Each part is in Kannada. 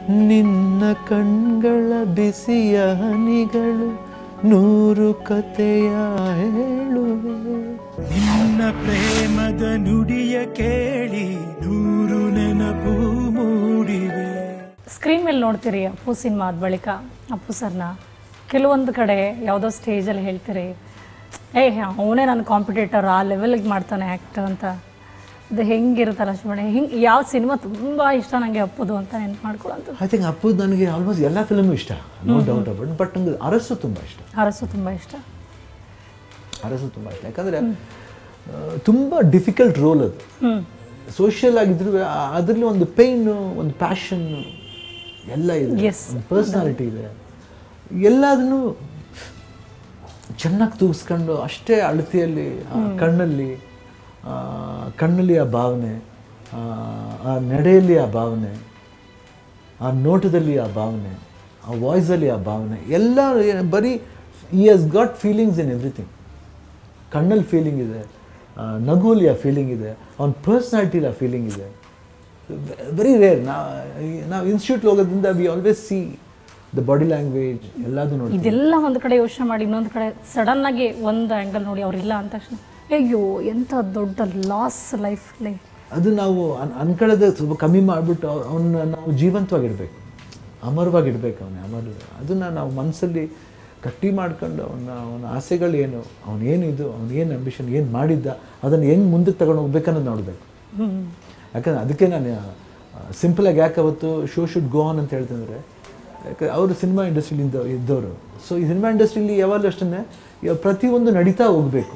ನಿನ್ನ ಕಣ್ಗಳ ಬಿಸಿಯ ಹನಿಗಳು ನೂರು ಕತೆಯ ಹೇಳುವೆ ನಿನ್ನ ಪ್ರೇಮದ ನುಡಿಯ ಕೇಳಿ ನೂರು ನೆನಪು ಮೂಡಿವೆ ಸ್ಕ್ರೀನ್ ಮೇಲೆ ನೋಡ್ತೀರಿ ಅಪ್ಪು ಸಿನಿಮಾ ಆದ ಬಳಿಕ ಅಪ್ಪು ಸರ್ನ ಕೆಲವೊಂದು ಕಡೆ ಯಾವುದೋ ಸ್ಟೇಜಲ್ಲಿ ಹೇಳ್ತೀರಿ ಏ ಅವನೇ ನನ್ನ ಕಾಂಪಿಟೇಟರ್ ಆ ಲೆವೆಲಿಗೆ ಮಾಡ್ತಾನೆ ಆ್ಯಕ್ಟ್ ಅಂತ ಅದು ಹೆಂಗಿರುತ್ತಲ್ಲ ಶಿವಣ್ಣ ಹಿಂಗೆ ಯಾವ ಸಿನಿಮಾ ತುಂಬ ಇಷ್ಟ ನನಗೆ ಅಪ್ಪುದು ಅಂತ ನೆನ್ಪು ಮಾಡ್ಕೊಳ್ಳೋದು ಐ ಥಿಂಕ್ ಅಪ್ಪು ನನಗೆ ಆಲ್ಮೋಸ್ಟ್ ಎಲ್ಲ ಫಿಲ್ಮು ಇಷ್ಟ ನೋ ಡೌಟ್ ಅಬೌಟ್ ಬಟ್ ನಂಗೆ ಅರಸು ತುಂಬ ಇಷ್ಟ ಅರಸು ತುಂಬ ಇಷ್ಟ ಅರಸು ತುಂಬ ಇಷ್ಟ ಯಾಕಂದರೆ ತುಂಬ ಡಿಫಿಕಲ್ಟ್ ರೋಲ್ ಅದು ಹ್ಞೂ ಸೋಷಿಯಲ್ ಆಗಿದ್ರು ಅದರಲ್ಲಿ ಒಂದು ಪೇಯ್ನು ಒಂದು ಪ್ಯಾಷನ್ ಎಲ್ಲ ಇದೆ Yes. ಒಂದು ಪರ್ಸ್ನಾಲಿಟಿ ಇದೆ ಎಲ್ಲದನ್ನು ಚೆನ್ನಾಗಿ ತೂಗಿಸ್ಕೊಂಡು ಅಷ್ಟೇ ಅಳತೆಯಲ್ಲಿ ಆ ಕಣ್ಣಲ್ಲಿ ಆ, ಕಣ್ಣಲ್ಲಿ ಆ ಭಾವನೆ ಆ, ಆ ನಡೆಯಲ್ಲಿ ಆ ಭಾವನೆ ಆ ನೋಟದಲ್ಲಿ ಆ ಭಾವನೆ ಆ ವಾಯ್ಸಲ್ಲಿ ಆ ಭಾವನೆ ಎಲ್ಲ ಏನ್- ಬರೀ ಈ has got feelings in everything ಕಣ್ಣಲ್ಲಿ ಫೀಲಿಂಗ್ ಇದೆ ಆ, ನಗುವಲ್ಲಿ ಆ ಫೀಲಿಂಗ್ ಇದೆ ಅವ್ನ ಪರ್ಸ್ನಾಲಿಟಿಲಿ ಆ ಫೀಲಿಂಗ್ ಇದೆ ವೆರಿ ರೇರ್ ನಾ ನಾವು ಇನ್ಸ್ಟಿಟ್ಯೂಟ್ ಹೋಗೋದ್ರಿಂದ we always see the body language ಎಲ್ಲದೂ ನೋಡಿ ಇದೆಲ್ಲ ಒಂದು ಕಡೆ ಯೋಚನೆ ಮಾಡಿ ಇನ್ನೊಂದು ಕಡೆ ಸಡನ್ ಆಗಿ ಒಂದು ಆ್ಯಂಗಲ್ ನೋಡಿ ಅವ್ರಿಲ್ಲ ಅಂದ ತಕ್ಷಣ ಅಯ್ಯೋ ಎಂಥ ದೊಡ್ಡ ಲಾಸ್ ಲೈಫಲ್ಲಿ ಅದು ನಾವು ಅನ್ ಅನ್ಕೊಳ್ಳೋದು ಸ್ವಲ್ಪ ಕಮ್ಮಿ ಮಾಡಿಬಿಟ್ಟು ಅವನ್ನ ನಾವು ಜೀವಂತವಾಗಿಡಬೇಕು ಅಮರವಾಗಿಡ್ಬೇಕು ಅವನೇ ಅಮರ ಅದನ್ನು ನಾವು ಮನಸ್ಸಲ್ಲಿ ಗಟ್ಟಿ ಮಾಡ್ಕೊಂಡು ಅವನ ಅವನ ಆಸೆಗಳು ಏನು ಅವನೇನಿದು ಅವ್ನು ಏನು ಅಂಬಿಷನ್ ಏನು ಮಾಡಿದ್ದ ಅದನ್ನು ಹೆಂಗೆ ಮುಂದಕ್ಕೆ ತಗೊಂಡು ಹೋಗ್ಬೇಕನ್ನೋದು ನೋಡಬೇಕು ಯಾಕಂದ್ರೆ ಅದಕ್ಕೆ ನಾನು ಸಿಂಪಲಾಗಿ ಯಾಕೆ ಅವತ್ತು ಶೋ ಶುಡ್ ಗೋ ಆನ್ ಅಂತ ಹೇಳ್ತಂದ್ರೆ ಯಾಕಂದ್ರೆ ಅವರು ಸಿನಿಮಾ ಇಂಡಸ್ಟ್ರಿಲಿಂದ ಇದ್ದವರು ಸೊ ಈ ಸಿನಿಮಾ ಇಂಡಸ್ಟ್ರಿಲಿ ಯಾವಾಗಲೂ ಅಷ್ಟೇ ಪ್ರತಿಯೊಂದು ನಡೀತಾ ಹೋಗಬೇಕು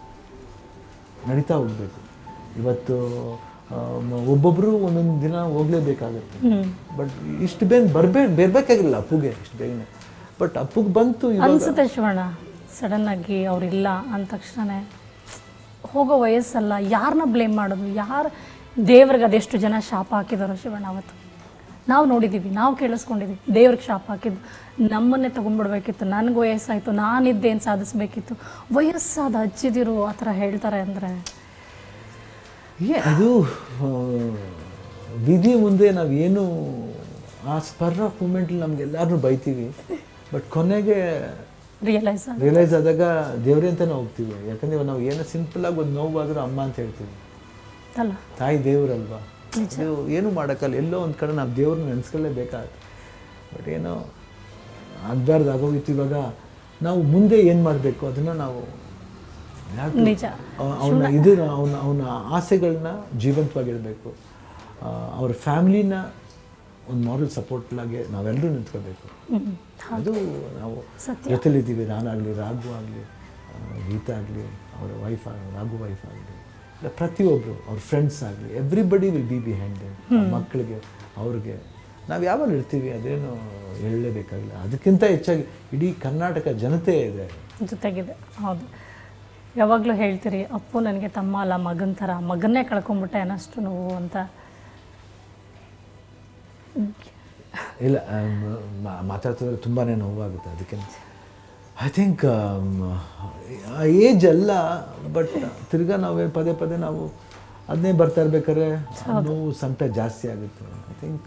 ನಡೀತಾ ಹೋಗಬೇಕು ಇವತ್ತು ಆ, ಮ- ಒಬ್ಬೊಬ್ರು ಒಂದೊಂದು ದಿನ ಹೋಗ್ಲೇಬೇಕಾಗತ್ತೆ ಬಟ್ ಇಷ್ಟು ಬೇಗ ಬರ್ಬೇಕು ಬರ್ಬೇಕಾಗಿಲ್ಲ ಅಪ್ಪುಗೆ ಇಷ್ಟು ಬೇಗನೆ ಬಟ್ ಅಪ್ಪುಗೆ ಬಂತು ಇವಾಗ ಅನ್ಸುತ್ತೆ ಶಿವಣ್ಣ ಸಡನ್ ಆಗಿ ಅವ್ರಿಲ್ಲ ಅಂದ ತಕ್ಷಣ ಹೋಗೋ ವಯಸ್ಸಲ್ಲ ಯಾರನ್ನ ಬ್ಲೇಮ್ ಮಾಡೋದು ಯಾರು ದೇವ್ರಿಗೆ ಅದೆಷ್ಟು ಜನ ಶಾಪ ಹಾಕಿದಾರೋ ಶಿವಣ್ಣ ಅವತ್ತು ನಾವು ನೋಡಿದ್ದೀವಿ ನಾವು ಕೇಳಿಸ್ಕೊಂಡಿದ್ದೀವಿ ದೇವ್ರಿಗೆ ಶಾಪ ಹಾಕಿದ್ದು ನಮ್ಮನ್ನೇ ತೊಗೊಂಡ್ಬಿಡ್ಬೇಕಿತ್ತು ನನಗೆ ವಯಸ್ಸಾಯಿತು ನಾನಿದ್ದೇನು ಸಾಧಿಸ್ಬೇಕಿತ್ತು ವಯಸ್ಸಾದ ಅಜ್ಜಿದಿರು ಆ ಥರ ಹೇಳ್ತಾರೆ ಅಂದರೆ ಏ ಅದು ಆ, ವಿಧಿ ಮುಂದೆ ನಾವು ಏನು ಆ ಸ್ಪರ್ ಆಫ್ ಮೂಮೆಂಟಲ್ಲಿ ನಮ್ಗೆಲ್ಲರೂ ಬೈತೀವಿ ಬಟ್ ಕೊನೆಗೆ ರಿಯಲೈಸ್ ರಿಯಲೈಸ್ ಆದಾಗ ದೇವ್ರೆ ಅಂತಲೇ ಹೋಗ್ತೀವಿ ಯಾಕಂದ್ರೆ ಇವಾಗ ನಾವು ಏನೋ ಸಿಂಪಲಾಗಿ ಒಂದು ನೋವಾದರೂ ಅಮ್ಮ ಅಂತ ಹೇಳ್ತೀವಿ ಅಲ್ಲ ತಾಯಿ ದೇವರಲ್ವಾ ಅದು ಏನು ಮಾಡೋಕ್ಕಲ್ಲ ಎಲ್ಲೋ ಒಂದು ಕಡೆ ನಾವು ದೇವ್ರನ್ನ ನೆನೆಸ್ಕೊಳ್ಳೇಬೇಕಾಗುತ್ತೆ ಬಟ್ ಏನೋ ಆಗಬಾರ್ದು ಆಗೋಗಿತ್ತು ಇವಾಗ ನಾವು ಮುಂದೆ ಏನು ಮಾಡಬೇಕು ಅದನ್ನು ನಾವು ನಿಜ ಅವನ ಇದು ಅವನ ಅವನ ಆಸೆಗಳನ್ನ ಜೀವಂತವಾಗಿಡಬೇಕು ಅವ್ರ ಫ್ಯಾಮ್ಲಿನ ಒಂದು ಮಾರಲ್ ಸಪೋರ್ಟ್ಲಾಗೆ ನಾವೆಲ್ಲರೂ ನಿಂತ್ಕೋಬೇಕು ಅದು ನಾವು ಜೊತೆಲಿದ್ದೀವಿ ನಾನಾಗಲಿ ರಾಘು ಆಗಲಿ ಗೀತಾ ಆಗಲಿ ಅವರ ವೈಫ್ ರಾಘು ವೈಫ್ ಆಗಲಿ ಇಲ್ಲ ಪ್ರತಿಯೊಬ್ಬರು ಅವ್ರ ಫ್ರೆಂಡ್ಸ್ ಆಗಲಿ ಎವ್ರಿಬಡಿ ವಿಲ್ ಬಿ ಬಿಹೈಂಡ್ ಮಕ್ಕಳಿಗೆ ಅವ್ರಿಗೆ ನಾವು ಯಾವಾಗ ಇರ್ತೀವಿ ಅದೇನು ಹೇಳಲೇಬೇಕಾಗಿಲ್ಲ ಅದಕ್ಕಿಂತ ಹೆಚ್ಚಾಗಿ ಇಡೀ ಕರ್ನಾಟಕ ಜನತೆ ಇದೆ ಜೊತೆಗಿದೆ ಹೌದು ಯಾವಾಗಲೂ ಹೇಳ್ತೀರಿ ಅಪ್ಪು ನನಗೆ ತಮ್ಮ ಅಲ್ಲ ಮಗನ ಥರ ಮಗನ್ನೇ ಕಳ್ಕೊಂಬಿಟ್ಟೆ ಅನ್ನಷ್ಟು ನೋವು ಅಂತ ಇಲ್ಲ ಮಾತಾಡ್ತಿದ್ರೆ ತುಂಬಾ ನೋವಾಗುತ್ತೆ ಅದಕ್ಕೆ ಐ ಥಿಂಕ್ ಏಜ್ ಅಲ್ಲ ಬಟ್ ತಿರ್ಗಾ ನಾವೇ ಪದೇ ಪದೇ ನಾವು ಅದನ್ನೇ ಬರ್ತಾ ಇರ್ಬೇಕಾದ್ರೆ ನೋವು ಸಂಕಟ ಜಾಸ್ತಿ ಆಗುತ್ತೆ ಐ ಥಿಂಕ್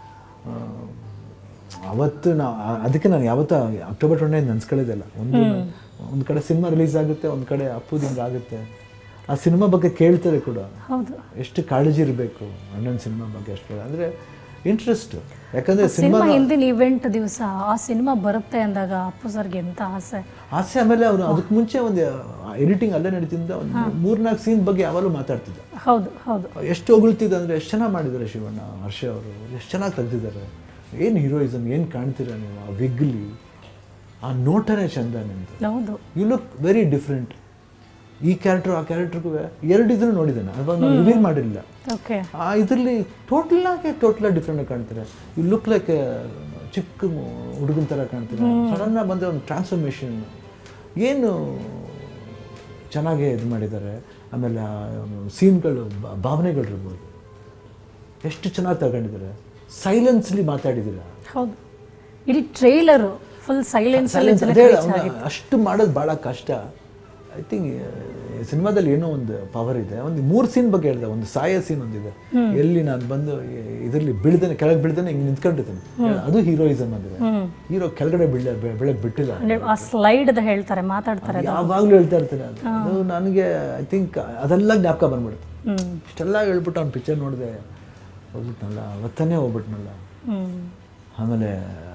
ಅವತ್ತು ನಾವು ಅದಕ್ಕೆ ನಾನು ಯಾವತ್ತೂ ಅಕ್ಟೋಬರ್ ಟ್ವೆಂಟಿ ನೆನ್ಸ್ಕೊಳ್ಳೋದಿಲ್ಲ ಒಂದು ಒಂದು ಕಡೆ ಸಿನಿಮಾ ರಿಲೀಸ್ ಆಗುತ್ತೆ ಒಂದು ಕಡೆ ಅಪ್ಪುದು ಹಿಂಗೆ ಆಗುತ್ತೆ ಆ ಸಿನಿಮಾ ಬಗ್ಗೆ ಕೇಳ್ತಾರೆ ಕೂಡ ಹೌದು ಎಷ್ಟು ಕಾಳಜಿ ಇರಬೇಕು ಅಣ್ಣನ ಸಿನಿಮಾ ಬಗ್ಗೆ ಅಷ್ಟು ಅಂದರೆ ಇಂಟ್ರೆಸ್ಟ್ ಯಾಕಂದರೆ ಸಿನಿಮಾ ಸಿನಿಮಾ ಹಿಂದಿನ ಇವೆಂಟ್ ದಿವಸ ಆ ಸಿನಿಮಾ ಬರುತ್ತೆ ಅಂದಾಗ ಅಪ್ಪು ಸರ್ಗೆ ಎಂತ ಆಸೆ ಆಸೆ ಆಮೇಲೆ ಅವನು ಅದಕ್ಕೆ ಮುಂಚೆ ಒಂದು ಎಡಿಟಿಂಗ್ ಅಲ್ಲೇ ನಡೀತಿದ್ದ ಒಂದು ಮೂರ್ನಾಲ್ಕು ಸೀನ್ ಬಗ್ಗೆ ಯಾವಾಗಲೂ ಮಾತಾಡ್ತಿದ್ದ ಹೌದು ಹೌದು ಎಷ್ಟು ಹೊಗಳ್ತಿದ್ದ ಅಂದರೆ ಎಷ್ಟು ಚೆನ್ನಾಗಿ ಮಾಡಿದ್ದಾರೆ ಶಿವಣ್ಣ ಹರ್ಷ ಅವರು ಎಷ್ಟು ಚೆನ್ನಾಗಿ ತೆಗ್ದಿದ್ದಾರೆ ಏನು ಹೀರೋಯಿಸಮ್ ಏನು ಕಾಣ್ತೀರ ನೀವು ಆ ವಿಗ್ಲಿ ಆ ನೋಟನೇ ಚಂದ ನಿಮ್ಮದು ಹೌದು ಯು ಲುಕ್ ವೆರಿ ಡಿಫ್ರೆಂಟ್ ಈ ಕ್ಯಾರೆಕ್ಟರ್ ಆ ಕ್ಯಾರೆಕ್ಟರ್ಗೂ ಎರಡು ಇದ್ರೂ ನೋಡಿದ್ದಾನೆ ಅವಾಗ ನಾವು ರಿವೀಲ್ ಮಾಡಿರಲಿಲ್ಲ ಓಕೆ ಆ ಇದರಲ್ಲಿ ಟೋಟಲ್ ಆಗಿ ಟೋಟಲ್ ಡಿಫ್ರೆಂಟ್ ಕಾಣ್ತಾರೆ ಯು ಲುಕ್ ಲೈಕ್ ಚಿಕ್ಕ ಹುಡುಗನ ಥರ ಕಾಣ್ತಾರೆ ಸಡನ್ ಆಗಿ ಬಂದರೆ ಒಂದು ಟ್ರಾನ್ಸ್ಫಾರ್ಮೇಷನ್ ಏನು ಚೆನ್ನಾಗೇ ಇದು ಮಾಡಿದ್ದಾರೆ ಆಮೇಲೆ ಸೀನ್ಗಳು ಭಾವನೆಗಳು ಇರ್ಬೋದು ಎಷ್ಟು ಚೆನ್ನಾಗಿ ತಗೊಂಡಿದ್ದಾರೆ ಸೈಲೆನ್ಸ್ಲಿ ಮಾತಾಡಿದ್ದೀರ ಹೌದು ಇಡೀ ಟ್ರೈಲರು ಫುಲ್ ಸೈಲೆನ್ಸ್ Silence ಅದೇ ಅವ್ನ ಅಷ್ಟು ಮಾಡೋದು ಭಾಳ ಕಷ್ಟ ಐ ಥಿಂಕ್ ಸಿನಿಮಾದಲ್ಲಿ ಏನೋ ಒಂದು ಪವರ್ ಇದೆ ಒಂದು ಮೂರು ಸೀನ್ ಬಗ್ಗೆ ಹೇಳಿದೆ ಒಂದು ಸಾಯ ಸೀನ್ ಒಂದಿದೆ ಎಲ್ಲಿ ನಾನು ಬಂದು ಇದರಲ್ಲಿ ಬೀಳ್ದೇನೆ ಕೆಳಗೆ ಬೀಳ್ದೇನೆ ಹಿಂಗೆ ನಿಂತ್ಕೊಂಡಿದ್ದೇನೆ ಅದು ಹೀರೋಯಿಸಮ್ ಅಂದ್ರೆ ಹೀರೋ ಕೆಳಗಡೆ ಬೀಳ ಬೆಳಗ್ಗೆ ಬಿಟ್ಟಿಲ್ಲ ಅಂದ್ರೆ ಆ ಸ್ಲೈಡ್ ಹೇಳ್ತಾರೆ ಮಾತಾಡ್ತಾರೆ ಯಾವಾಗಲೂ ಹೇಳ್ತಾ ಇರ್ತೀನಿ ಅದು ಅದು ನನಗೆ ಐ ಥಿಂಕ್ ಅದೆಲ್ಲ ಜ್ಞಾಪಕ ಬಂದ್ಬಿಡುತ್ತೆ ಹ್ಮ್ ಇಷ್ಟೆಲ್ಲ ಹೇಳ್ಬಿಟ್ಟು ಅವ್ನು ಪಿಕ್ಚರ್ ನೋಡಿದೆ ಹೋಗ್ಬಿಟ್ನಲ್ಲ ಅವತ್ತನೇ ಹೋಗ್ಬಿಟ್ನಲ್ಲ ಹ್ಮ್ ಆಮೇಲೆ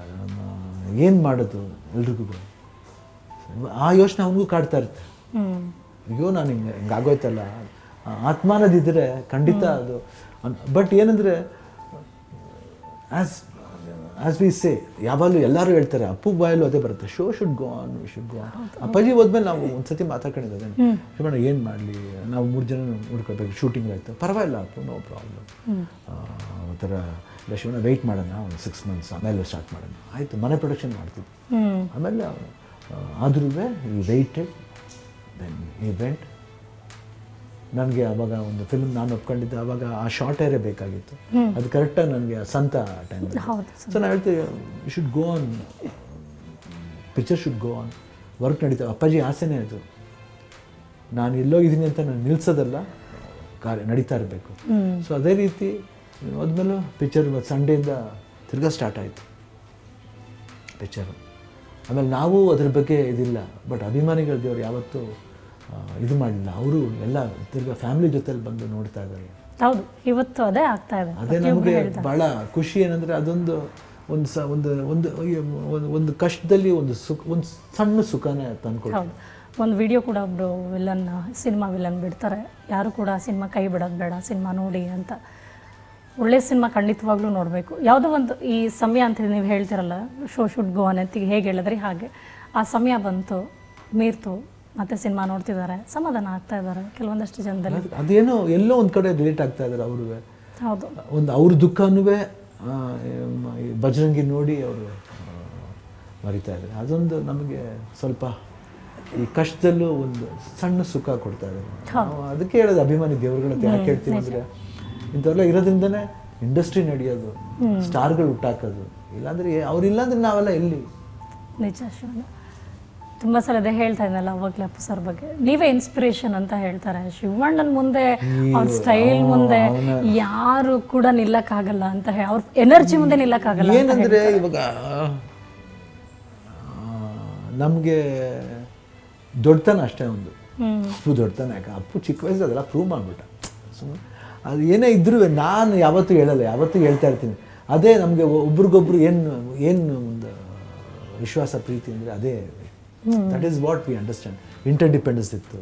ಏನು ಮಾಡೋದು ಎಲ್ರಿಗೂ ಆ ಯೋಚನೆ ಅವನಿಗೂ ಕಾಡ್ತಾ ಇರುತ್ತೆ ಹ್ಮ್ ಅಯ್ಯೋ ನಾನು ಹಿಂಗೆ ಹಿಂಗೆ ಆಗೋಯ್ತಲ್ಲ ಆ ಆತ್ಮಾನದಿದ್ದರೆ ಖಂಡಿತ ಅದು ಬಟ್ ಏನಂದರೆ ಆ್ಯಸ್ ಆ್ಯಸ್ ವಿ ಸೇ ಯಾವಾಗಲೂ ಎಲ್ಲರೂ ಹೇಳ್ತಾರೆ ಅಪ್ಪು ಬಾಯಲ್ಲೂ ಅದೇ ಬರುತ್ತೆ show should go on we should go on Appaji ಹೋದ್ಮೇಲೆ ನಾವು ಒಂದ್ಸತಿ ಮಾತಾಡ್ಕೊಂಡಿದ್ದೆ ಶಿವಣ್ಣ ಏನು ಮಾಡಲಿ ನಾವು ಮೂರು ಜನ ನೋಡ್ಕೊಳ್ಬೇಕು ಶೂಟಿಂಗ್ ಆಯಿತು ಪರವಾಗಿಲ್ಲ ಅಪ್ಪು ನೋ ಪ್ರಾಬ್ಲಮ್ ಒಂಥರ ಇಲ್ಲ ಶಿವಣ್ಣ ವೆಯ್ಟ್ ಮಾಡೋಣ ಒಂದು ಸಿಕ್ಸ್ ಮಂತ್ಸ್ ಆಮೇಲೆ ಸ್ಟಾರ್ಟ್ ಮಾಡೋಣ ಆಯಿತು ಮನೆ ಪ್ರೊಡಕ್ಷನ್ ಮಾಡ್ತಿದ್ವಿ ಹ್ಮ್ ಆಮೇಲೆ ಆದ್ರೂ ಈ ವೆಯ್ಟೆಡ್ ದೆನ್ ಇವೆಂಟ್ ನನಗೆ ಅವಾಗ ಒಂದು ಫಿಲ್ಮ್ ನಾನು ಒಪ್ಕೊಂಡಿದ್ದೆ ಅವಾಗ ಆ ಶಾರ್ಟ್ ಏರೇ ಬೇಕಾಗಿತ್ತು ಅದು ಕರೆಕ್ಟಾಗಿ ನನಗೆ ಸಂತ ಟೈಮ್ ಹೌದು ಸೊ ನಾನು ಹೇಳ್ತೀವಿ you should go on picture should go on work ನಡೀತಾ ಅಪ್ಪಾಜಿ ಆಸೆನೇ ಅದು ನಾನು ಎಲ್ಲೋಗಿದ್ದೀನಿ ಅಂತ ನಾನು ನಿಲ್ಸೋದಲ್ಲ ಕಾರ್ಯ ನಡೀತಾ ಇರಬೇಕು ಸೊ ಅದೇ ರೀತಿ ಹೋದ್ಮೇಲೆ ಪಿಕ್ಚರ್ ಸಂಡೇಯಿಂದ ತಿರ್ಗಾ ಸ್ಟಾರ್ಟ್ ಆಯಿತು ಪಿಕ್ಚರು ಆಮೇಲೆ ನಾವು ಅದ್ರ ಬಗ್ಗೆ ಇದಿಲ್ಲ ಬಟ್ ಅಭಿಮಾನಿಗಳ ದೇವ್ರು ಯಾವತ್ತೂ ಆ, ಇದು ಮಾಡಲಿಲ್ಲ ಅವರು ಎಲ್ಲ ತಿರ್ಗಾ ಫ್ಯಾಮಿಲಿ ಜೊತೆಲಿ ಬಂದು ನೋಡ್ತಾ ಇದ್ದಾರೆ ಹೌದು ಇವತ್ತು ಅದೇ ಆಗ್ತಾ ಇದೆ ಅದೇ ನಮಗೆ ಭಾಳ ಖುಷಿ ಏನಂದರೆ ಅದೊಂದು ಒಂದು ಸ ಒಂದು ಒಂದು ಒಂದು- ಒಂದು ಕಷ್ಟದಲ್ಲಿ ಒಂದು ಸುಖ ಒಂದು ಸಣ್ಣ ಸುಖನೇ ತಂದ್ಕೊಡ್ತಾರೆ ಹೌದು ಒಂದು ವಿಡಿಯೋ ಕೂಡ ಒಬ್ರು ವಿಲನ್ ಸಿನಿಮಾ ವಿಲನ್ ಬಿಡ್ತಾರೆ ಯಾರು ಕೂಡ ಸಿನಿಮಾ ಕೈ ಬಿಡೋದು ಬೇಡ ಸಿನಿಮಾ ನೋಡಿ ಅಂತ ಒಳ್ಳೆ ಸಿನಿಮಾ ಖಂಡಿತವಾಗ್ಲೂ ನೋಡಬೇಕು ಯಾವುದೋ ಒಂದು ಈ ಸಮಯ ಅಂತ ನೀವು ಹೇಳ್ತಿರಲ್ಲ ಶೋ ಶುಡ್ ಗೋ ಅನ್ನತ್ತಿ ಹೇಗೆ ಹೇಳಿದ್ರಿ ಹಾಗೆ ಆ ಸಮಯ ಬಂತು ಮೀರ್ತು ಮತ್ತೆ ಸಿನಿಮಾ ನೋಡ್ತಿದ್ದಾರೆ ಸಮಾಧಾನ ಆಗ್ತಾ ಇದ್ದಾರೆ ಕೆಲವೊಂದಷ್ಟು ಜನದಲ್ಲಿ ಅದು- ಅದೇನೋ ಎಲ್ಲೋ ಒಂದು ಕಡೆ ರಿಲೇಟ್ ಆಗ್ತಾ ಇದ್ದಾರೆ ಅವರು ಹೌದು ಒಂದು ಅವ್ರ ದುಃಖನೂ ಬಜರಂಗಿ ನೋಡಿ ಅವರು ಮರಿತಾ ಇದ್ದಾರೆ ಅದೊಂದು ನಮಗೆ ಸ್ವಲ್ಪ ಈ ಕಷ್ಟದಲ್ಲೂ ಒಂದು ಸಣ್ಣ ಸುಖ ಕೊಡ್ತಾ ಇದ್ದಾರೆ ನಾವು ಅದಕ್ಕೆ ಹೇಳೋದು ಅಭಿಮಾನಿ ದೇವ್ರುಗಳ ಹತ್ರ ಯಾಕೆ ಹೇಳ್ತೀವಿ ಅಂದರೆ ಇಂಥವೆಲ್ಲ ಇರೋದ್ರಿಂದನೇ ಇಂಡಸ್ಟ್ರಿ ನಡೆಯೋದು ಸ್ಟಾರ್ಗಳು ಹುಟ್ಟಾಕೋದು ಇಲ್ಲಾಂದ್ರೆ ಏ- ಅವ್ರಿಲ್ಲಾಂದ್ರೆ ನಾವೆಲ್ಲ ಎಲ್ಲಿ ನಿಜ ಶಿವಣ್ಣ ತುಂಬ ಸಲ ಅದೇ ಹೇಳ್ತಾ ಇದ್ನಲ್ಲ ಅವಾಗಲೇ ಅಪ್ಪು ಸರ್ ಬಗ್ಗೆ ನೀವೇ ಇನ್ಸ್ಪಿರೇಷನ್ ಅಂತ ಹೇಳ್ತಾರೆ ಶಿವಣ್ಣನ ಮುಂದೆ ಅವ್ರ ಸ್ಟೈಲ್ ಮುಂದೆ ಯಾರು ಕೂಡ ನಿಲ್ಲಕ್ಕಾಗಲ್ಲ ಅಂತ ಹೇಳಿ ಅವ್ರ ಎನರ್ಜಿ ಮುಂದೆ ನಿಲ್ಲಕ್ಕಾಗಲ್ಲ ಅಂತ ಏನಂದ್ರೆ ಇವಾಗ ನಮಗೆ ದೊಡ್ಡತನ ಅಷ್ಟೇ ಒಂದು ಹ್ಮ್ ಅಪ್ಪು ದೊಡ್ಡತನ ಯಾಕೆ ಅಪ್ಪು ಚಿಕ್ಕ ವಯಸ್ಸು ಅದೆಲ್ಲ ಪ್ರೂವ್ ಮಾಡಿಬಿಟ್ಟ ಸುಮ್ಮನೆ ಅದು ಏನೇ ಇದ್ರೂ ನಾನು ಯಾವತ್ತೂ ಹೇಳಲ್ಲ ಯಾವತ್ತೂ ಹೇಳ್ತಾ ಇರ್ತೀನಿ ಅದೇ ನಮಗೆ ಒಬ್ರಿಗೊಬ್ರು ಏನು ಏನು ಒಂದು ವಿಶ್ವಾಸ ಪ್ರೀತಿ ಅಂದರೆ ಅದೇ that is what we understand interdependence ಇತ್ತು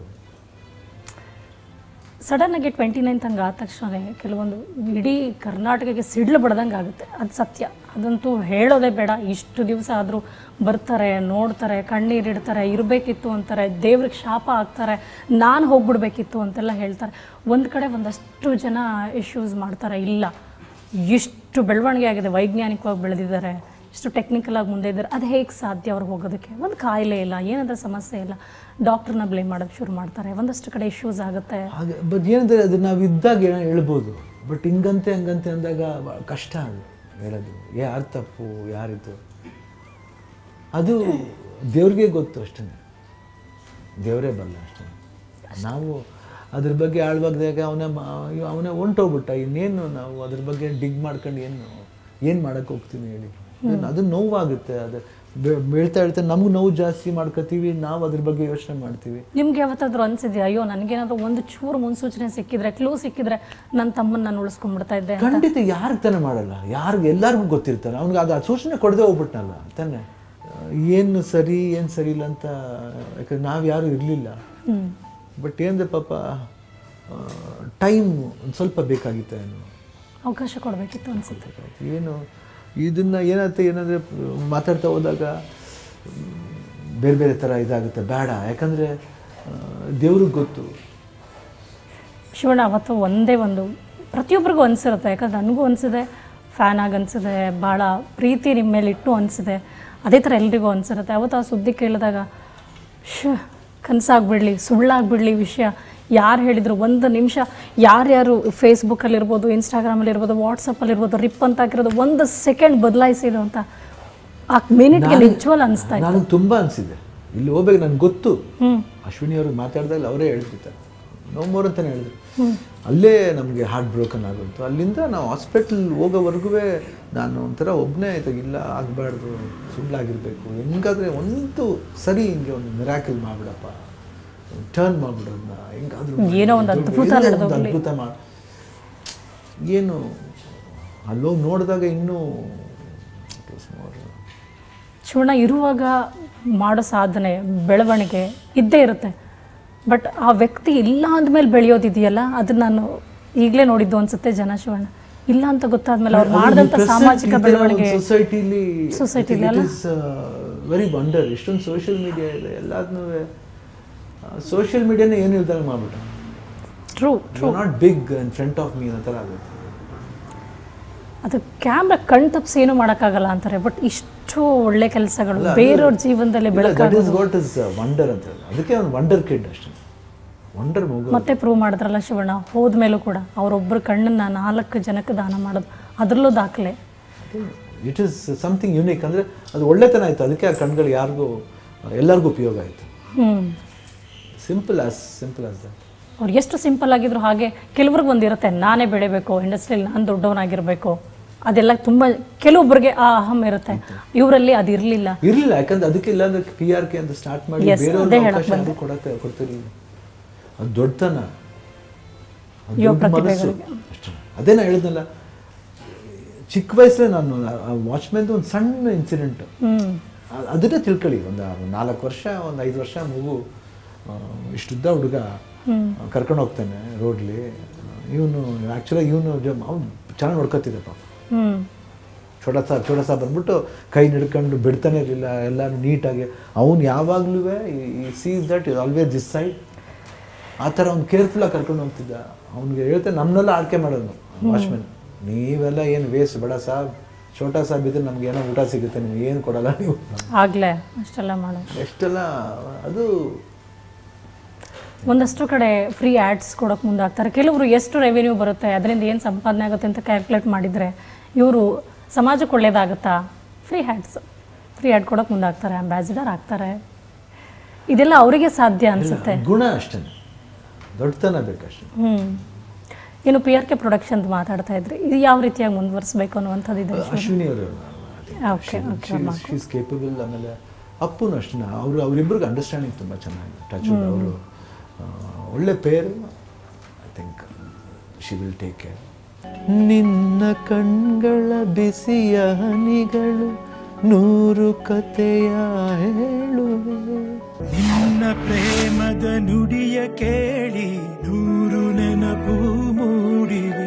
ಸಡನ್ ಆಗಿ ಟ್ವೆಂಟಿ ನೈನ್ತ್ ಹಂಗೆ ಆದ ತಕ್ಷಣ ಕೆಲವೊಂದು ಇಡೀ ಕರ್ನಾಟಕಕ್ಕೆ ಸಿಡ್ಲು ಬಡ್ದಂಗೆ ಆಗುತ್ತೆ ಅದು ಸತ್ಯ ಅದಂತೂ ಹೇಳೋದೇ ಬೇಡ ಇಷ್ಟು ದಿವಸ ಆದರೂ ಬರ್ತಾರೆ ನೋಡ್ತಾರೆ ಕಣ್ಣೀರಿಡ್ತಾರೆ ಇರಬೇಕಿತ್ತು ಅಂತಾರೆ ದೇವ್ರಿಗೆ ಶಾಪ ಆಗ್ತಾರೆ ನಾನು ಹೋಗ್ಬಿಡ್ಬೇಕಿತ್ತು ಅಂತೆಲ್ಲ ಹೇಳ್ತಾರೆ ಒಂದು ಕಡೆ ಒಂದಷ್ಟು ಜನ ಇಶ್ಯೂಸ್ ಮಾಡ್ತಾರೆ ಇಲ್ಲ ಇಷ್ಟು ಬೆಳವಣಿಗೆ ಆಗಿದೆ ವೈಜ್ಞಾನಿಕವಾಗಿ ಬೆಳೆದಿದ್ದಾರೆ ಇಷ್ಟು ಟೆಕ್ನಿಕಲ್ ಆಗಿ ಮುಂದೆ ಇದ್ದಾರೆ ಅದು ಹೇಗೆ ಸಾಧ್ಯ ಅವ್ರಿಗೆ ಹೋಗೋದಕ್ಕೆ ಒಂದು ಕಾಯಿಲೆ ಇಲ್ಲ ಏನಾದರೂ ಸಮಸ್ಯೆ ಇಲ್ಲ ಡಾಕ್ಟ್ರನ್ನ ಬ್ಲೇಮ್ ಮಾಡೋದು ಶುರು ಮಾಡ್ತಾರೆ ಒಂದಷ್ಟು ಕಡೆ ಇಶ್ಯೂಸ್ ಆಗುತ್ತೆ ಹಾಗೆ ಬಟ್ ಏನಂದರೆ ಅದು ನಾವು ಇದ್ದಾಗ ಏನೋ ಹೇಳ್ಬೋದು ಬಟ್ ಹಿಂಗಂತೆ ಹಂಗಂತೆ ಅಂದಾಗ ಭಾಳ ಕಷ್ಟ ಅದು ಹೇಳೋದು ಯಾರು ತಪ್ಪು ಯಾರಿದು ಅದು ದೇವ್ರಿಗೆ ಗೊತ್ತು ಅಷ್ಟೇ ದೇವರೇ ಬಲ್ಲ ಅಷ್ಟೇ ನಾವು ಅದ್ರ ಬಗ್ಗೆ ಆಳ್ವಾಗ್ದಾಗ ಅವನೇ ಅವನೇ ಹೊಂಟೋಗ್ಬಿಟ್ಟ ಇನ್ನೇನು ನಾವು ಅದ್ರ ಬಗ್ಗೆ ಡಿಗ್ ಮಾಡ್ಕೊಂಡು ಏನು ಏನು ಮಾಡೋಕ್ಕೆ ಹೋಗ್ತೀನಿ ಹೇಳಿ ಅದು- ಅದು ನೋವಾಗುತ್ತೆ ಅದು ಬೆ- ಬೆಳ್ತಾ ಹೇಳ್ತಾ ನಮ್ಗೆ ನೋವು ಜಾಸ್ತಿ ಮಾಡ್ಕೋತೀವಿ ನಾವು ಅದ್ರ ಬಗ್ಗೆ ಯೋಚನೆ ಮಾಡ್ತೀವಿ ನಿಮ್ಗೆ ಯಾವತ್ತಾದ್ರೂ ಅನ್ಸಿದ್ಯಾ ಅಯ್ಯೋ ನನಗೇನಾದ್ರೂ ಒಂದು ಚೂರು ಮುನ್ಸೂಚನೆ ಸಿಕ್ಕಿದ್ರೆ ಕ್ಲೂ ಸಿಕ್ಕಿದ್ರೆ ನನ್ನ ತಮ್ಮನ್ನ ನಾನು ಉಳಿಸ್ಕೊಂಡ್ಬಿಡ್ತಾ ಇದ್ದೆ ಖಂಡಿತ ಯಾರಿಗೆ ತಾನೇ ಮಾಡಲ್ಲ ಯಾರಿಗೆ ಎಲ್ಲರಿಗೂ ಗೊತ್ತಿರ್ತಾರೆ ಅವ್ನಿಗೆ ಅದು ಆ ಸೂಚನೆ ಕೊಡದೆ ಹೋಗ್ಬಿಟ್ನಲ್ಲ ತಾನೆ ಏನು ಸರಿ ಏನು ಸರಿ ಇಲ್ಲ ಅಂತ ಯಾಕಂದ್ರೆ ನಾವು ಯಾರೂ ಇರಲಿಲ್ಲ ಹ್ಮ್ ಬಟ್ ಏನಂದ್ರೆ ಪಾಪ ಟೈಮ್ ಒಂದು ಸ್ವಲ್ಪ ಬೇಕಾಗಿತ್ತು ಏನು ಅವಕಾಶ ಕೊಡಬೇಕಿತ್ತು ಅನ್ಸುತ್ತೆ ಏನು ಇದನ್ನು ಏನಾಗುತ್ತೆ ಏನಂದರೆ ಮಾತಾಡ್ತಾ ಹೋದಾಗ ಮ್, ಬೇರೆ ಬೇರೆ ಥರ ಇದಾಗುತ್ತೆ ಬೇಡ ಯಾಕಂದರೆ ದೇವ್ರಿಗೆ ಗೊತ್ತು ಶಿವಣ್ಣ ಅವತ್ತು ಒಂದೇ ಒಂದು ಪ್ರತಿಯೊಬ್ಬರಿಗೂ ಅನಿಸಿರುತ್ತೆ ಯಾಕಂದ್ರೆ ನನಗೂ ಅನಿಸಿದೆ ಫ್ಯಾನ್ ಆಗಿ ಅನಿಸಿದೆ ಭಾಳ ಪ್ರೀತಿ ನಿಮ್ಮ ಮೇಲೆ ಇಟ್ಟು ಅನಿಸಿದೆ ಅದೇ ಥರ ಎಲ್ರಿಗೂ ಅನಿಸಿರುತ್ತೆ ಅವತ್ತು ಆ ಸುದ್ದಿ ಕೇಳಿದಾಗ ಶ ಕನಸಾಗ್ಬಿಡ್ಲಿ ಸುಳ್ಳಾಗ್ಬಿಡ್ಲಿ ವಿಷಯ ಯಾರು ಹೇಳಿದ್ರು ಒಂದು ನಿಮಿಷ ಯಾರ್ಯಾರು ಫೇಸ್ಬುಕ್ಕಲ್ಲಿರ್ಬೋದು ಇನ್ಸ್ಟಾಗ್ರಾಮಲ್ಲಿರ್ಬೋದು ವಾಟ್ಸಪ್ಪಲ್ಲಿರ್ಬೋದು ರಿಪ್ ಅಂತ ಹಾಕಿರೋದು ಒಂದು ಸೆಕೆಂಡ್ ಬದಲಾಯಿಸಿದ್ರು ಅಂತ ಆ ಮಿನಿಟ್ಗೆ ನಿಜವಲ್ ಅನಿಸ್ತಾ ಇತ್ತು ನನಗೆ ತುಂಬ ಅನಿಸಿದೆ ಇಲ್ಲಿ ಹೋಗ್ಬೇಕು ನನಗೆ ಗೊತ್ತು ಹ್ಮ್ ಅಶ್ವಿನಿ ಅವ್ರಿಗೆ ಮಾತಾಡ್ದಾಗ ಅವರೇ ಹೇಳ್ತಿರ್ತಾರೆ ನೋ ಮೋರ್ ಅಂತಲೇ ಹೇಳಿದ್ರು ಅಲ್ಲೇ ನಮಗೆ ಹಾರ್ಟ್ ಬ್ರೋಕನ್ ಆಗುತ್ತೆ ಅಲ್ಲಿಂದ ನಾವು ಹಾಸ್ಪಿಟ್ಲ್ ಹೋಗೋವರೆಗೂ ನಾನು ಒಂಥರ ಒಬ್ಬನೇ ಆಯ್ತು ಇಲ್ಲ ಆಗಬಾರ್ದು ಸುಳ್ಳಾಗಿರ್ಬೇಕು ಹೆಂಗಾದ್ರೆ ಒಂದು ಸರಿ ಹಿಂಗೆ ಒಂದು ಮಿರಾಕಲ್ ಮಾಡ್ಬಿಡಪ್ಪ ಟರ್ನ್ ಮಾಡ್ಬಿಡೋದನ್ನ ಹೆಂಗಾದ್ರೂ ಏನೋ ಒಂದು ಅದ್ಭುತ ಏನೋ ಒಂದು ನಡೆದೋಗ್ಲಿ. ಅದ್ಭುತ ಮಾಡಿ ಏನು ಅಲ್ಲೋಗಿ ನೋಡಿದಾಗ ಇನ್ನೂ it was more- ಶಿವಣ್ಣ ಇರುವಾಗ ಮಾಡೋ ಸಾಧನೆ ಬೆಳವಣಿಗೆ ಇದ್ದೇ ಇರುತ್ತೆ ಬಟ್ ಆ ವ್ಯಕ್ತಿ ಇಲ್ಲ ಅಂದಮೇಲೆ ಬೆಳೆಯೋದಿದೆಯಲ್ಲ ಅದನ್ನ ನಾನು ಈಗಲೇ ನೋಡಿದ್ದು ಅನ್ಸುತ್ತೆ ಜನ ಶಿವಣ್ಣ ಇಲ್ಲ ಅಂತ ಗೊತ್ತಾದ್ಮೇಲೆ ಅವ್ರು ಮಾಡಿದಂಥ ಸಾಮಾಜಿಕ ಬೆಳವಣಿಗೆ ಸೊಸೈಟಿಲಿ Society-ಲಿ ಅಲ್ಲ? ವೆರಿ ವಂಡರ್ ಇಷ್ಟೊಂದು ಸೋಷಿಯಲ್ ಮೀಡಿಯಾ ಇದೆ ಎಲ್ಲದನ್ನೂ ಸೋಷಿಯಲ್ ಮೀಡಿಯಾನೇ ಏನು ನಿರ್ಧಾರ ಮಾಡ್ಬಿಟ್ಟ true you not big in front of me ಥರ ಆಗುತ್ತೆ ಅದು ಕ್ಯಾಮ್ರಾ ಕಣ್ ತಪ್ಪಿಸಿ ಏನು ಮಾಡೋಕ್ಕಾಗಲ್ಲ ಅಂತಾರೆ ಬಟ್ ಇಷ್ಟು ಒಳ್ಳೆ ಕೆಲಸಗಳು ಅಲ್ಲ, ಅದು- ಬೇರೆಯವ್ರ ಜೀವನದಲ್ಲಿ ದಟ್ ಬೆಳಕಾಗ ಇಸ್ ವಾಟ್ ಇಸ್ ವಂಡರ್ ಅಂತ ಹೇಳಿ ಅದಕ್ಕೆ ಒಂದು ವಂಡರ್ ಕಿಡ್ ಅಷ್ಟೇ ವಂಡರ್ ಮಗು ಮತ್ತೆ ಪ್ರೂವ್ ಮಾಡಿದ್ರಲ್ಲ ಶಿವಣ್ಣ ಹೋದ್ಮೇಲೂ ಕೂಡ ಅವರೊಬ್ಬರು ಕಣ್ಣನ್ನ ನಾಲ್ಕು ಜನಕ್ಕೆ ದಾನ ಮಾಡೋದು ಅದರಲ್ಲೂ ದಾಖಲೆ ಇಟ್ ಇಸ್ ಸಮಥಿಂಗ್ ಯುನೀಕ್ ಅಂದರೆ ಅದು ಒಳ್ಳೆತನ ಆಯಿತು ಅದಕ್ಕೆ ಆ ಕಣ್ಗಳು ಯಾರಿಗೂ ಎಲ್ಲರಿಗೂ ಉಪಯೋಗ ಆಯಿತು hmm simple as simple as that ಅವ್ರು ಎಷ್ಟು ಸಿಂಪಲ್ ಆಗಿದ್ರು ಹಾಗೆ ಕೆಲವ್ರಿಗೆ ಒಂದಿರುತ್ತೆ ನಾನೇ ಬೆಳಿಬೇಕು ಇಂಡಸ್ಟ್ರಿಯಲ್ಲಿ ನಾನು ದೊಡ್ಡವನಾಗಿರಬೇಕು ಅದೆಲ್ಲ ತುಂಬ ಕೆಲವೊಬ್ಬರಿಗೆ ಆ ಅಹಂ ಇರುತ್ತೆ ಇವರಲ್ಲಿ ಅದು ಇರಲಿಲ್ಲ ಇರಲಿಲ್ಲ ಯಾಕಂದ್ರೆ ಅದಕ್ಕೆ ಇಲ್ಲಾಂದ್ರೆ ಪಿ ಆರ್ ಕೆ ಅಂತ ಸ್ಟಾರ್ಟ್ ಮಾಡಿ Yes, ಬೇರೆಯವ್ರಿಗೆ ಅದೇ ಹೇಳಕ್ ಅವಕಾಶ ಯಾರು ಕೊಡಕ್ಕೆ ಕೊಡ್ತಿರ್ಲಿಲ್ಲ ಅದು ದೊಡ್ಡತನ ಅದು ಯುವ ದೊಡ್ಡ ಮನಸ್ಸು ಅಷ್ಟೇ ಅದೇ ನಾ ಹೇಳಿದ್ನಲ್ಲ ಚಿಕ್ಕ ವಯಸ್ಸಲ್ಲೇ ನಾನು ವಾಚ್ಮೆನ್ದು ಒಂದು ಸಣ್ಣ ಇನ್ಸಿಡೆಂಟ್ ಹ್ಮ್ ಅದನ್ನೇ ತಿಳ್ಕೊಳ್ಳಿ ಒಂದು ನಾಲ್ಕು ವರ್ಷ ಒಂದು ಐದು ವರ್ಷ ಮಗು ಆ, ಇಷ್ಟುದ್ದ ಹುಡುಗ ಕರ್ಕೊಂಡು ಹೋಗ್ತಾನೆ ರೋಡ್ಲಿ ಇವನು ಆ್ಯಕ್ಚುಲಾಗಿ ಇವನು ಅವ್ನು ಚೆನ್ನಾಗಿ ನೋಡ್ಕೊತಿದ್ದೆ ಪಾಪ ಹ್ಮ್ ಚೋಟ ಸಾಬ್ ಚೋಟ ಸಾಬ್ ಬಂದ್ಬಿಟ್ಟು ಕೈ ಹಿಡ್ಕೊಂಡು ಬಿಡ್ತಾನೆ ಇರಲಿಲ್ಲ ಎಲ್ಲರೂ ನೀಟಾಗಿ ಅವ್ನು ಯಾವಾಗಲೂ ಈ sees that is always this side ಆ ಥರ ಅವ್ನು ಕೇರ್ಫುಲ್ಲಾಗಿ ಕರ್ಕೊಂಡು ಹೋಗ್ತಿದ್ದ ಅವ್ನಿಗೆ ಹೇಳ್ತಾನೆ ನಮ್ಮನ್ನೆಲ್ಲ ಆಳ್ಕೆ ಮಾಡೋನು ವಾಚ್ಮೆನ್ ನೀವೆಲ್ಲ ಏನು ವೇಸ್ಟ್ ಬೇಡ ಸಾಬ್ ಚೋಟ ಸಾಬ್ ಇದ್ರೆ ನಮ್ಗೆ ಏನೋ ಊಟ ಸಿಗುತ್ತೆ ನಿಮ್ಗೆ ಏನು ಕೊಡಲ್ಲ ನೀವು ಆಗ್ಲೇ ಅಷ್ಟೆಲ್ಲ ಮಾಡೋದು ಎಷ್ಟೆಲ್ಲ ಅದು ಒಂದಷ್ಟು ಕಡೆ ಫ್ರೀ ಆ್ಯಡ್ಸ್ ಕೊಡೋಕೆ ಮುಂದಾಗ್ತಾರೆ ಕೆಲವರು ಎಷ್ಟು ರೆವಿನ್ಯೂ ಬರುತ್ತೆ ಅದರಿಂದ ಏನು ಸಂಪಾದನೆ ಆಗುತ್ತೆ ಅಂತ ಕ್ಯಾಲ್ಕುಲೇಟ್ ಮಾಡಿದರೆ ಇವರು ಸಮಾಜಕ್ಕೆ ಒಳ್ಳೇದಾಗುತ್ತಾ ಫ್ರೀ ಆ್ಯಡ್ಸ್ ಫ್ರೀ ಆ್ಯಡ್ ಕೊಡೋಕೆ ಮುಂದಾಗ್ತಾರೆ ಅಂಬಾಸಿಡರ್ ಆಗ್ತಾರೆ ಇದೆಲ್ಲ ಅವರಿಗೆ ಸಾಧ್ಯ ಅನಿಸುತ್ತೆ ಗುಣ ಅಷ್ಟೇ ದೊಡ್ಡತನ ಬೇಕಷ್ಟೇ ಹ್ಞೂ ಇನ್ನು ಪಿ ಆರ್ ಕೆ ಪ್ರೊಡಕ್ಷನ್ ಮಾತಾಡ್ತಾ ಇದ್ರಿ ಇದು ಯಾವ ರೀತಿಯಾಗಿ ಮುಂದುವರಿಸಬೇಕು ಅನ್ನುವಂಥದ್ದು ಇದೆ ಅಶ್ವಿನಿ ಅವರು ಓಕೆ ಓಕೆ ಶೀಸ್ ಕೇಪಬಲ್ ಆಮೇಲೆ ಅಪ್ಪುನು ಅಷ್ಟೇ ಅವರು ಅವರಿಬ್ಬರಿಗೆ ಅಂಡರ್ಸ್ಟ್ಯಾಂಡಿಂಗ್ ತುಂಬ ಚೆನ್ನಾಗಿದೆ ಟಚ್ ಅವರು ಒಳ್ಳೆ pair I think she will take care ನಿನ್ನ ಕಣ್ಗಳ ಬಿಸಿಯ ಹನಿಗಳು ನೂರು ಕತೆಯ ಹೇಳುವೆ ನಿನ್ನ ಪ್ರೇಮದ ನುಡಿಯ ಕೇಳಿ ನೂರು ನೆನಪು ಮೂಡಿವೆ